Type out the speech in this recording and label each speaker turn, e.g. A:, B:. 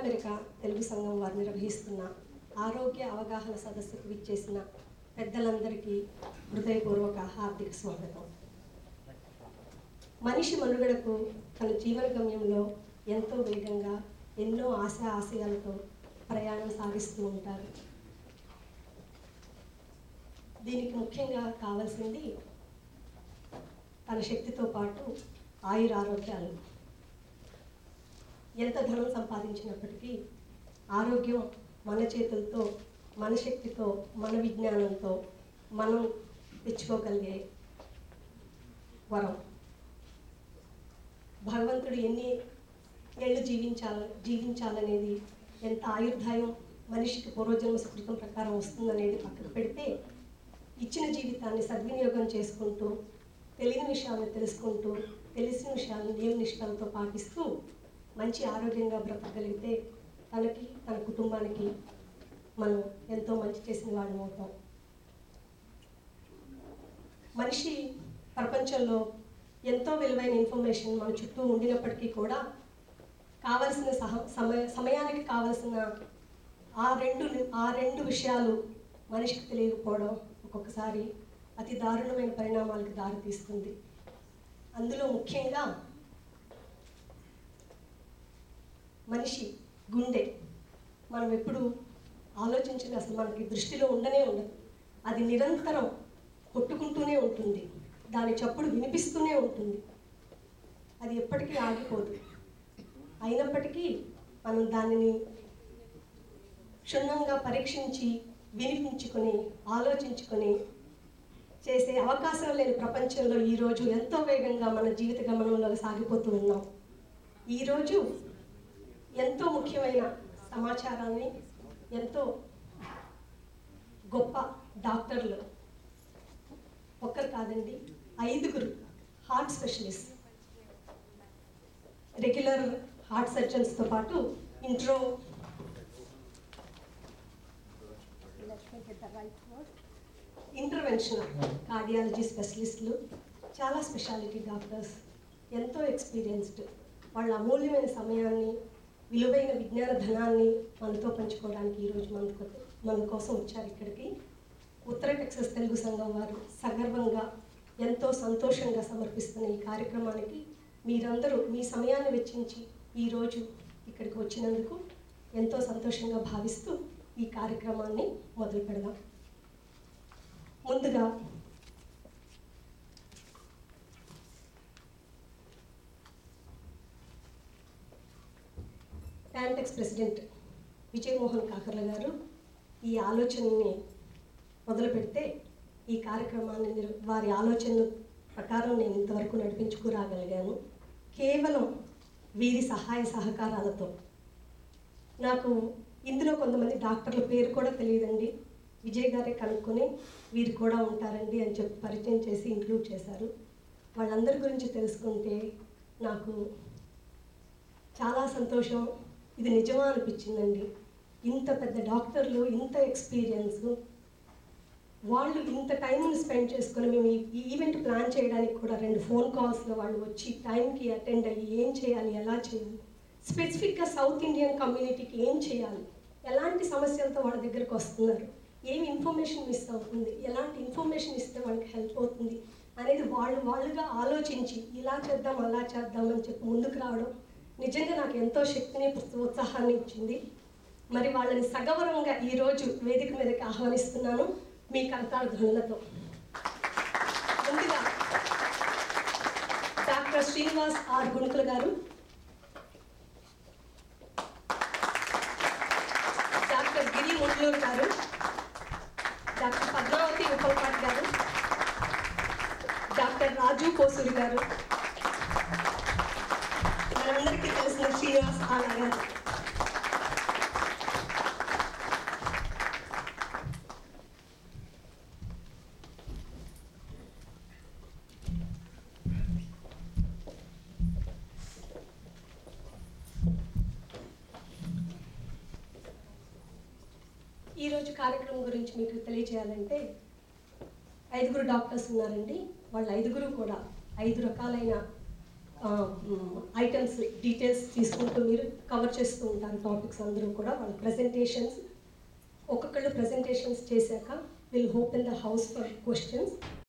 A: America Telugu సంఘం వారు నిర్వహిస్తున్న ఆరోగ్య అవగాహన సదస్సుకు విచ్చేసిన పెద్దలందరికీ హృదయపూర్వక హార్దిక స్వాగతం మనిషి మనుగడకు తన జీవన గమ్యంలో ఎంతో వేగంగా ఎన్నో ఆశా ఆశయాలతో ప్రయాణం సాగిస్తూ ఉంటారు దీనికి ముఖ్యంగా కావాల్సింది తన శక్తితో పాటు ఆయురారోగ్యాలు ఎంత ధనం సంపాదించినప్పటికీ ఆరోగ్యం మన చేతులతో మన శక్తితో మన విజ్ఞానంతో మనం తెచ్చుకోగలిగే వరం భగవంతుడు ఎన్ని ఏళ్ళు జీవించాల జీవించాలనేది ఎంత ఆయుర్దాయం మనిషికి పూర్వజన్మ సుకృతం ప్రకారం వస్తుందనేది పక్కకు పెడితే ఇచ్చిన జీవితాన్ని సద్వినియోగం చేసుకుంటూ తెలియని విషయాలను తెలుసుకుంటూ తెలిసిన విషయాలను నియమ నిష్ఠలతో పాటిస్తూ మంచి ఆరోగ్యంగా బ్రతకగలిగితే తనకి తన కుటుంబానికి మనం ఎంతో మంచి చేసిన వాళ్ళం అవుతాం మనిషి ప్రపంచంలో ఎంతో విలువైన ఇన్ఫర్మేషన్ మన చుట్టూ ఉండినప్పటికీ కూడా కావలసిన సహ సమయ సమయానికి కావలసిన ఆ రెండు ఆ రెండు విషయాలు మనిషికి తెలియకపోవడం ఒక్కొక్కసారి అతి దారుణమైన పరిణామాలకు దారితీస్తుంది అందులో ముఖ్యంగా మనిషి గుండె మనం ఎప్పుడు ఆలోచించిన అసలు మనకి దృష్టిలో ఉండనే ఉండదు అది నిరంతరం కొట్టుకుంటూనే ఉంటుంది దాని చప్పుడు వినిపిస్తూనే ఉంటుంది అది ఎప్పటికీ ఆగిపోదు అయినప్పటికీ మనం దానిని క్షుణ్ణంగా పరీక్షించి వినిపించుకొని ఆలోచించుకొని చేసే అవకాశం లేని ప్రపంచంలో ఈరోజు ఎంతో వేగంగా మన జీవిత గమనంలో సాగిపోతూ ఉన్నాం ఈరోజు ఎంతో ముఖ్యమైన సమాచారాన్ని ఎంతో గొప్ప డాక్టర్లు ఒక్కరు కాదండి ఐదుగురు హార్ట్ స్పెషలిస్ట్ రెగ్యులర్ హార్ట్ సర్జన్స్తో పాటు ఇంట్రో ఇంటర్వెన్షనల్ కార్డియాలజీ స్పెషలిస్టులు చాలా స్పెషాలిటీ డాక్టర్స్ ఎంతో ఎక్స్పీరియన్స్డ్ వాళ్ళ అమూల్యమైన సమయాన్ని విలువైన విజ్ఞాన ధనాన్ని మనతో పంచుకోవడానికి ఈరోజు మనకు మన కోసం వచ్చారు ఇక్కడికి ఉత్తర టెక్సస్ తెలుగు సంఘం వారు సగర్వంగా ఎంతో సంతోషంగా సమర్పిస్తున్న ఈ కార్యక్రమానికి మీరందరూ మీ సమయాన్ని వెచ్చించి ఈరోజు ఇక్కడికి వచ్చినందుకు ఎంతో సంతోషంగా భావిస్తూ ఈ కార్యక్రమాన్ని మొదలు పెడదాం ముందుగా ప్యాంటెక్స్ ప్రెసిడెంట్ విజయమోహన్ కాకర్ల గారు ఈ ఆలోచనని మొదలు పెడితే ఈ కార్యక్రమాన్ని నిర్- వారి ఆలోచన ప్రకారం నేను ఇంతవరకు నడిపించుకురాగలిగాను కేవలం వీరి సహాయ సహకారాలతో నాకు ఇందులో కొంతమంది డాక్టర్ల పేరు కూడా తెలియదండి విజయ్ గారే కనుక్కొని వీరు కూడా ఉంటారండి అని చెప్పి పరిచయం చేసి ఇంక్లూడ్ చేశారు వాళ్ళందరి గురించి తెలుసుకుంటే నాకు చాలా సంతోషం ఇది నిజమా అనిపించిందండి ఇంత పెద్ద డాక్టర్లు ఇంత ఎక్స్పీరియన్స్ వాళ్ళు ఇంత టైంని స్పెండ్ చేసుకొని మేము ఈ- ఈ ఈవెంట్ ప్లాన్ చేయడానికి కూడా రెండు ఫోన్ కాల్స్లో వాళ్ళు వచ్చి టైంకి అటెండ్ అయ్యి ఏం చేయాలి ఎలా చేయాలి స్పెసిఫిక్గా సౌత్ ఇండియన్ కమ్యూనిటీకి ఏం చేయాలి ఎలాంటి సమస్యలతో వాళ్ళ దగ్గరకు వస్తున్నారు ఏం ఇన్ఫర్మేషన్ మిస్ అవుతుంది ఎలాంటి ఇన్ఫర్మేషన్ ఇస్తే వాళ్ళకి హెల్ప్ అవుతుంది అనేది వాళ్ళు వాళ్ళుగా ఆలోచించి ఇలా చేద్దాం అలా చేద్దాం అని చెప్పి ముందుకు రావడం నిజంగా నాకు ఎంతో శక్తిని ఉత్సాహాన్ని ఇచ్చింది మరి వాళ్ళని సగౌరవంగా ఈరోజు వేదిక మీదకి ఆహ్వానిస్తున్నాను మీ కరతాళ ధ్వనులతో ముందుగా డాక్టర్ శ్రీనివాస్ ఆర్ గుణుకుల గారు డాక్టర్ గిరి ముట్లూరు గారు డాక్టర్ పద్మావతి ఉపల్పాట్ గారు డాక్టర్ రాజు కోసూరి గారు మనందరికీ తెలిసిన శ్రీనివాస్ ఆర్ గారు ఈరోజు కార్యక్రమం గురించి మీకు తెలియజేయాలంటే ఐదుగురు డాక్టర్స్ ఉన్నారండి వాళ్ళ ఐదుగురు కూడా ఐదు రకాలైన ఐటమ్స్ డీటెయిల్స్ తీసుకుంటూ మీరు కవర్ చేస్తూ ఉంటారు టాపిక్స్ అందరూ కూడా వాళ్ళ ప్రజెంటేషన్స్ ఒక్కొక్కళ్ళు ప్రజెంటేషన్స్ చేశాక will open the house for questions